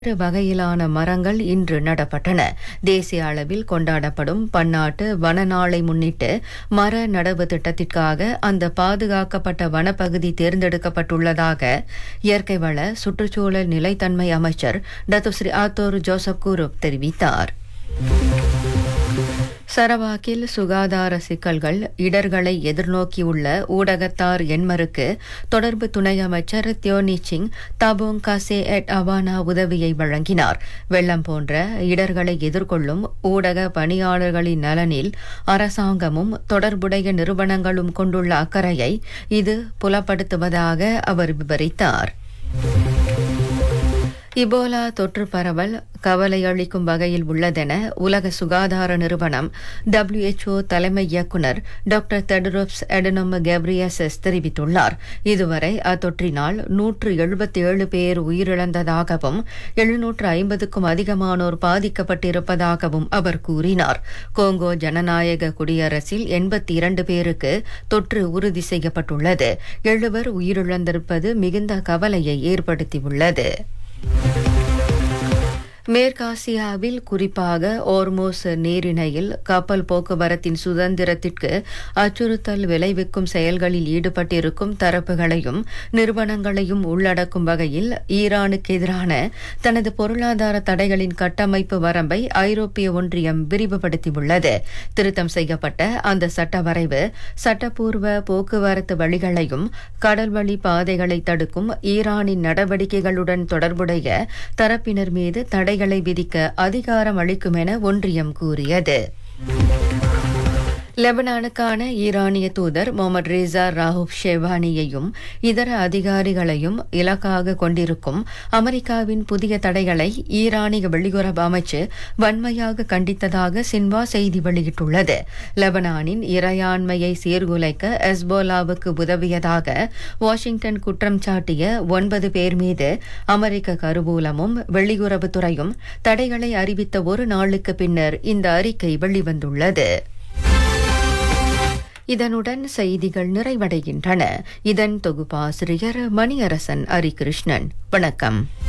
பல்வேறு வகையிலான மரங்கள் இன்று நடப்பட்டன தேசிய அளவில் கொண்டாடப்படும் பன்னாட்டு வன நாளை முன்னிட்டு மர நடவு திட்டத்திற்காக அந்த பாதுகாக்கப்பட்ட வனப்பகுதி தேர்ந்தெடுக்கப்பட்டுள்ளதாக இயற்கை வள சுற்றுச்சூழல் நிலைத்தன்மை அமைச்சர் டத்துஸ்ரீ ஆத்தோர் ஜோசப் கூருப் தெரிவித்தார் சரவாக்கில் சுகாதார சிக்கல்கள் இடர்களை எதிர்நோக்கியுள்ள ஊடகத்தார் எண்மருக்கு தொடர்பு துணை அமைச்சர் தியோனி சிங் தபோங் கசே எட் அவானா உதவியை வழங்கினார் வெள்ளம் போன்ற இடர்களை எதிர்கொள்ளும் ஊடக பணியாளர்களின் நலனில் அரசாங்கமும் தொடர்புடைய நிறுவனங்களும் கொண்டுள்ள அக்கறையை இது புலப்படுத்துவதாக அவர் விவரித்தார் இபோலா தொற்று பரவல் கவலை அளிக்கும் வகையில் உள்ளதென உலக சுகாதார நிறுவனம் டபிள்யூஎச்ஓ தலைமை இயக்குநர் டாக்டர் தெடரோப்ஸ் எடனோம் கேப்ரியசஸ் தெரிவித்துள்ளார் இதுவரை அத்தொற்றினால் நூற்று எழுபத்தி ஏழு பேர் உயிரிழந்ததாகவும் எழுநூற்று ஐம்பதுக்கும் அதிகமானோர் பாதிக்கப்பட்டிருப்பதாகவும் அவர் கூறினார் கோங்கோ ஜனநாயக குடியரசில் எண்பத்தி இரண்டு பேருக்கு தொற்று உறுதி செய்யப்பட்டுள்ளது எழுவர் உயிரிழந்திருப்பது மிகுந்த கவலையை ஏற்படுத்தியுள்ளது மேற்காசியாவில் குறிப்பாக ஓர்மோஸ் நீரிணையில் கப்பல் போக்குவரத்தின் சுதந்திரத்திற்கு அச்சுறுத்தல் விளைவிக்கும் செயல்களில் ஈடுபட்டிருக்கும் தரப்புகளையும் நிறுவனங்களையும் உள்ளடக்கும் வகையில் ஈரானுக்கு எதிரான தனது பொருளாதார தடைகளின் கட்டமைப்பு வரம்பை ஐரோப்பிய ஒன்றியம் விரிவுபடுத்தியுள்ளது திருத்தம் செய்யப்பட்ட அந்த சட்ட வரைவு சட்டப்பூர்வ போக்குவரத்து வழிகளையும் கடல்வழி பாதைகளை தடுக்கும் ஈரானின் நடவடிக்கைகளுடன் தொடர்புடைய தரப்பினர் மீது தடை தடைகளை விதிக்க அதிகாரம் அளிக்கும் என ஒன்றியம் கூறியது லெபனானுக்கான ஈரானிய தூதர் முகமது ரேசா ராஹூப் ஷெவானியையும் இதர அதிகாரிகளையும் இலக்காக கொண்டிருக்கும் அமெரிக்காவின் புதிய தடைகளை ஈரானிய வெளியுறவு அமைச்சு வன்மையாக கண்டித்ததாக சின்வா செய்தி வெளியிட்டுள்ளது லெபனானின் இறையாண்மையை சீர்குலைக்க எஸ்போலாவுக்கு உதவியதாக வாஷிங்டன் குற்றம் சாட்டிய ஒன்பது பேர் மீது அமெரிக்க கருவூலமும் வெளியுறவுத்துறையும் தடைகளை அறிவித்த ஒரு நாளுக்கு பின்னர் இந்த அறிக்கை வெளிவந்துள்ளது இதனுடன் செய்திகள் நிறைவடைகின்றன இதன் தொகுப்பாசிரியர் மணியரசன் ஹரிகிருஷ்ணன் வணக்கம்